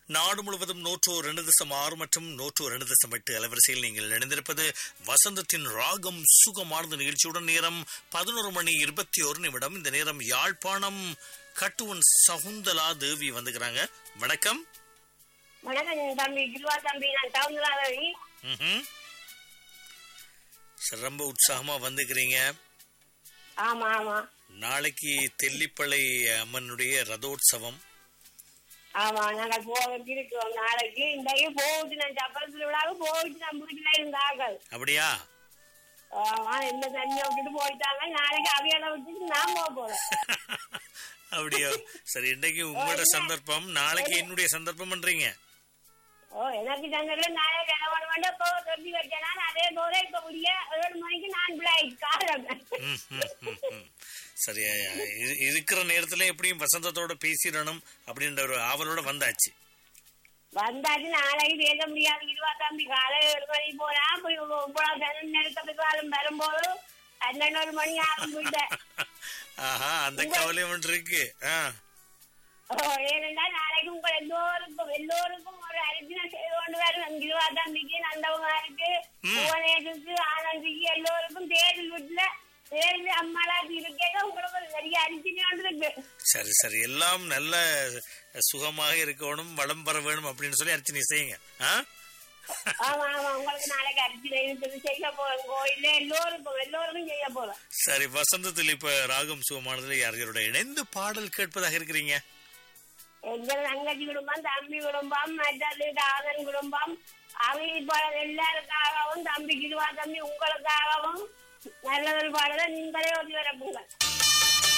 நாடு முழுவதும் நூற்று ரெண்டு தசம் ஆறு மற்றும் நூற்று ரெண்டு தசம் எட்டு அலைவரிசையில் நீங்கள் இணைந்திருப்பது வசந்தத்தின் ராகம் சுகமானது நிகழ்ச்சியுடன் நேரம் பதினோரு மணி இருபத்தி ஒரு நிமிடம் இந்த நேரம் யாழ்ப்பாணம் கட்டுவன் சகுந்தலா தேவி வந்துக்கிறாங்க வணக்கம் வணக்கம் தம்பி கிருவா தம்பி நான் சவுந்தராவதி ம்ஹும். சரி, ரொம்ப உற்சாகமா வந்துக்கிறீங்க ஆமா ஆமா நாளைக்கு தெல்லிப்பளை அம்மனுடைய ரதோற்சவம் ஆமா நாங்க போகிட்டு இருக்கிறோம் நாளைக்கு இன்றைக்கு போகுது நான் சப்பரத்துல விழாவு போயிட்டு நம்ம வீட்டுல இருந்தார்கள் அப்படியா ஆமா இந்த தண்ணியை விட்டுட்டு போயிட்டாங்க நாளைக்கு அவையால விட்டுட்டு நான் போக போறேன் அப்படியா சரி இன்னைக்கு உங்களோட சந்தர்ப்பம் நாளைக்கு என்னுடைய சந்தர்ப்பம் பண்றீங்க ஓ எனக்கு தங்கல நாளைக்கு என்ன பண்ண வேண்டாம் இப்போ சொல்லி வச்சேனா அதே போல இப்ப முடிய ஏழு மணிக்கு நான் பிளாய் காலம் ம், ம், ம், ம். சரி இரு- இருக்கிற நேரத்துல எப்படியும் வசந்தத்தோட பேசிடணும் அப்படின்ற ஒரு ஆவலோட வந்தாச்சு வந்தாச்சு நாளைக்கு பேச முடியாது இருவா தம்பி காலை ஏழு மணி போனா போய் இவ்வளவு ஜனம் நெருக்கத்துக்கு காலம் வரும்போது பன்னெண்டு மணி ஆகும் போயிட்டேன் ஆஹா அந்த கவலையும் ஒன்று இருக்கு ஆ ஓ, ஏனென்றால் நாளைக்கு உங்கள் எல்லோருக்கும் எல்லோருக்கும் ஒரு அரிசினை செய்து கொண்டு வரும் கிருவா தம்பிக்கு நந்தகுமாருக்கு புவனேஷுக்கு ஆனந்திக்கு எல்லோருக்கும் தேர்தல் வீட்டுல தேர்தல் அம்மாளாக்கு இருக்கேங்க உங்களுக்கு ஒரு பெரிய அரிசினை ஒன்று இருக்கு சரி சரி எல்லாம் நல்ல சுகமாக இருக்கணும் வளம் பெற வேணும் அப்படின்னு சொல்லி அர்ச்சனை செய்யுங்க ஆ ஆமா ஆமா உங்களுக்கு நாளைக்கு அரிசினை இருக்குது செய்ய போறோம் கோயில்ல எல்லோருக்கும் எல்லோருக்கும் செய்ய போறோம் சரி வசந்தத்தில் இப்ப ராகம் சுகமானதுல யார் யாரோட இணைந்து பாடல் கேட்பதாக இருக்கிறீங்க எங்கள் தங்கச்சி குடும்பம் தம்பி குடும்பம் மற்றது தாதன் குடும்பம் அவங்க பாடல் எல்லாருக்காகவும் தம்பி கிருவா தம்பி உங்களுக்காகவும் நல்ல ஒரு பாடலை நீங்களே ஒத்தி வரப்புங்க